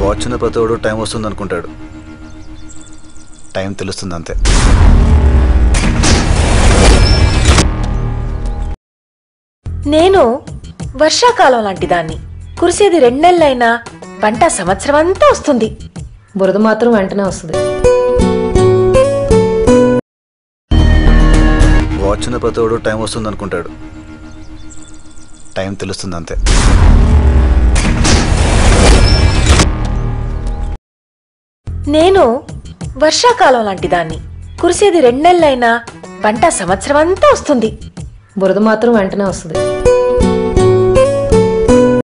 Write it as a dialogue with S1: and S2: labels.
S1: వాచ్న ప్రతివాడు టైం వస్తుంది అనుకుంటాడు టైం తెలుస్తుంది అంతే
S2: నేను వర్షాకాలం లాంటి దాన్ని కురిసేది రెండెళ్ళైనా పంట సంవత్సరం అంతా వస్తుంది
S3: బురద మాత్రం వెంటనే వస్తుంది
S1: వాచ్న ప్రతివాడు టైం వస్తుంది అనుకుంటాడు టైం తెలుస్తుంది అంతే
S2: నేను వర్షాకాలం లాంటి దాన్ని కురిసేది రెండెళ్ళైనా పంట సంవత్సరం అంతా వస్తుంది
S3: బురద మాత్రం వెంటనే వస్తుంది